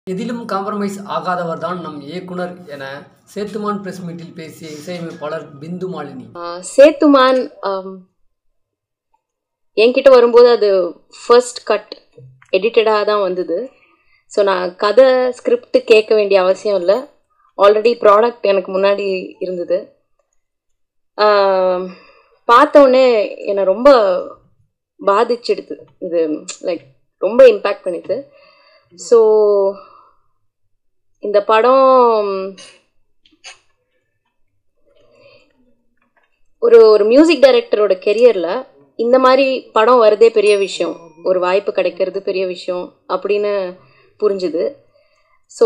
எதிலும் காம்ப்ரமைஸ் ஆகாதவர் தான் நம் இயக்குனர் என சேத்துமான் பிரஸ் மீட்டில் பேசிய இசையமைப்பாளர் பிந்து மாலினி ஆஹ் சேத்துமான் ஆம், என்கிட்ட வரும்போது அது ஃபர்ஸ்ட் கட் எடிட்டடாக தான் வந்தது ஸோ நான் கதை ஸ்கிரிப்ட் கேட்க வேண்டிய அவசியம் இல்லை ஆல்ரெடி ப்ராடக்ட் எனக்கு முன்னாடி இருந்தது ஆம், பார்த்த உடனே என்னை ரொம்ப பாதிச்சிடுது இது லைக் ரொம்ப இம்பேக்ட் பண்ணிது ஸோ இந்த படம் ஒரு ஒரு மியூசிக் டைரக்டரோட கெரியரில் இந்த மாதிரி படம் வரதே பெரிய விஷயம் ஒரு வாய்ப்பு கிடைக்கிறது பெரிய விஷயம் அப்படின்னு புரிஞ்சுது ஸோ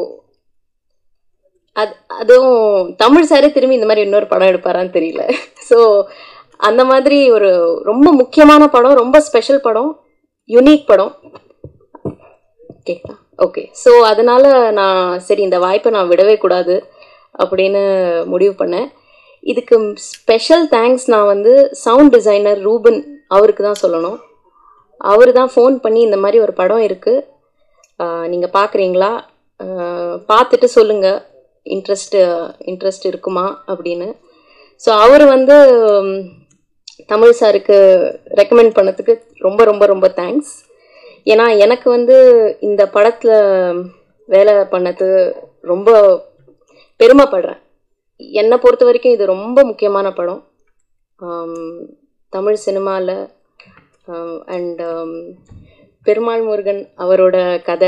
அது அதுவும் தமிழ் சாரே திரும்பி இந்த மாதிரி இன்னொரு படம் எடுப்பாரான்னு தெரியல ஸோ அந்த மாதிரி ஒரு ரொம்ப முக்கியமான படம் ரொம்ப ஸ்பெஷல் படம் யுனிக் படம் கேட்கலாம் ஓகே ஸோ அதனால நான் சரி இந்த வாய்ப்பை நான் விடவே கூடாது அப்படின்னு முடிவு பண்ணேன் இதுக்கு ஸ்பெஷல் தேங்க்ஸ் நான் வந்து சவுண்ட் டிசைனர் ரூபன் அவருக்கு தான் சொல்லணும் அவர் தான் ஃபோன் பண்ணி இந்த மாதிரி ஒரு படம் இருக்குது நீங்கள் பார்க்குறீங்களா பார்த்துட்டு சொல்லுங்கள் இன்ட்ரெஸ்ட் இன்ட்ரெஸ்ட் இருக்குமா அப்படின்னு ஸோ அவர் வந்து ம், தமிழ் சாருக்கு ரெக்கமெண்ட் பண்ணதுக்கு ரொம்ப ரொம்ப ரொம்ப தேங்க்ஸ் ஏன்னா எனக்கு வந்து இந்த படத்தில் வேலை பண்ணது ரொம்ப பெருமைப்படுறேன் என்னை பொறுத்த வரைக்கும் இது ரொம்ப முக்கியமான படம் ஆம், தமிழ் சினிமாவில் அண்ட் பெருமாள் முருகன் அவரோட கதை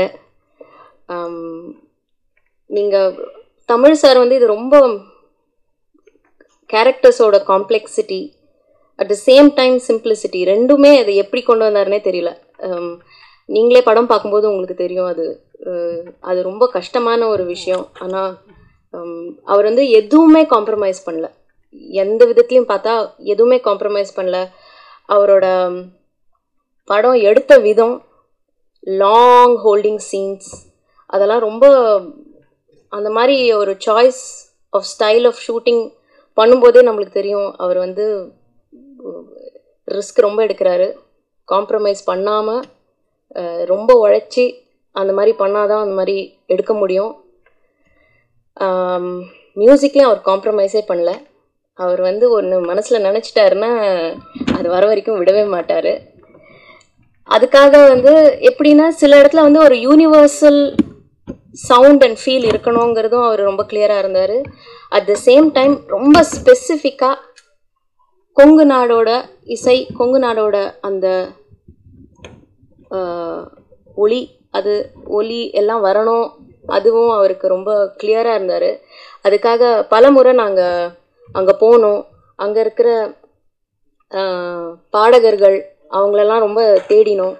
நீங்கள் தமிழ் சார் வந்து இது ரொம்ப கேரக்டர்ஸோட complexity at the same time simplicity ரெண்டுமே அதை எப்படி கொண்டு வந்தாருன்னே தெரியல ஆம், நீங்களே படம் பார்க்கும்போது உங்களுக்கு தெரியும் அது அஹ், அது ரொம்ப கஷ்டமான ஒரு விஷயம் ஆனால் அவர் வந்து எதுவுமே காம்ப்ரமைஸ் பண்ணல எந்த விதத்துலையும் பார்த்தா எதுவுமே காம்ப்ரமைஸ் பண்ணல அவரோட ம், படம் எடுத்த விதம் லாங் ஹோல்டிங் சீன்ஸ் அதெல்லாம் ரொம்ப அந்த மாதிரி ஒரு choice of style of shooting பண்ணும்போதே நம்மளுக்கு தெரியும் அவர் வந்து ரிஸ்க் ரொம்ப எடுக்கிறாரு காம்ப்ரமைஸ் பண்ணாமல் ரொம்ப உழைச்சி அந்த மாதிரி பண்ணாதான் அந்த மாதிரி எடுக்க முடியும் மியூசிக்லேயும் அவர் காம்ப்ரமைஸே பண்ணல அவர் வந்து ஒன்று மனசில் நினச்சிட்டாருன்னா அது வர வரைக்கும் விடவே மாட்டார் அதுக்காக வந்து எப்படின்னா சில இடத்துல வந்து ஒரு யூனிவர்சல் சவுண்ட் அண்ட் ஃபீல் இருக்கணுங்கிறதும் அவர் ரொம்ப கிளியராக இருந்தார் அட் த சேம் டைம் ரொம்ப ஸ்பெசிஃபிக்காக கொங்கு நாடோட இசை கொங்கு நாடோட அந்த ஆஹ், ஒளி அது ஒலி எல்லாம் வரணும் அதுவும் அவருக்கு ரொம்ப கிளியராக இருந்தார் அதுக்காக பல முறை நாங்கள் அங்கே போனோம் அங்கே இருக்கிற ஆஹ், பாடகர்கள் அவங்களெல்லாம் ரொம்ப தேடினோம்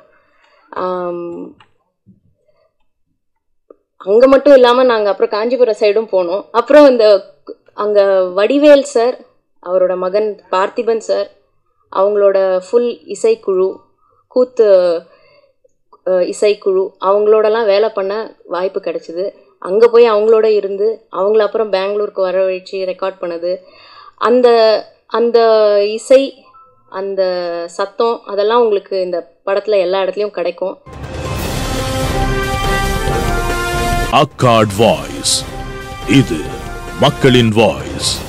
அங்கே மட்டும் இல்லாமல் நாங்கள் அப்புறம் காஞ்சிபுரம் சைடும் போனோம் அப்புறம் இந்த அங்கே வடிவேல் சார் அவரோட மகன் பார்த்திபன் சார் அவங்களோட ஃபுல் இசைக்குழு கூத்து அஹ், இசைக்குழு அவங்களோடலாம் வேலை பண்ண வாய்ப்பு கிடைச்சிது அங்கே போய் அவங்களோட இருந்து அவங்கள அப்புறம் பெங்களூருக்கு வரவழைச்சு ரெக்கார்ட் பண்ணது அந்த அந்த இசை அந்த சத்தம் அதெல்லாம் உங்களுக்கு இந்த படத்தில் எல்லா இடத்துலையும் கிடைக்கும் அக்காட் வாய்ஸ் இது மக்களின் வாய்ஸ்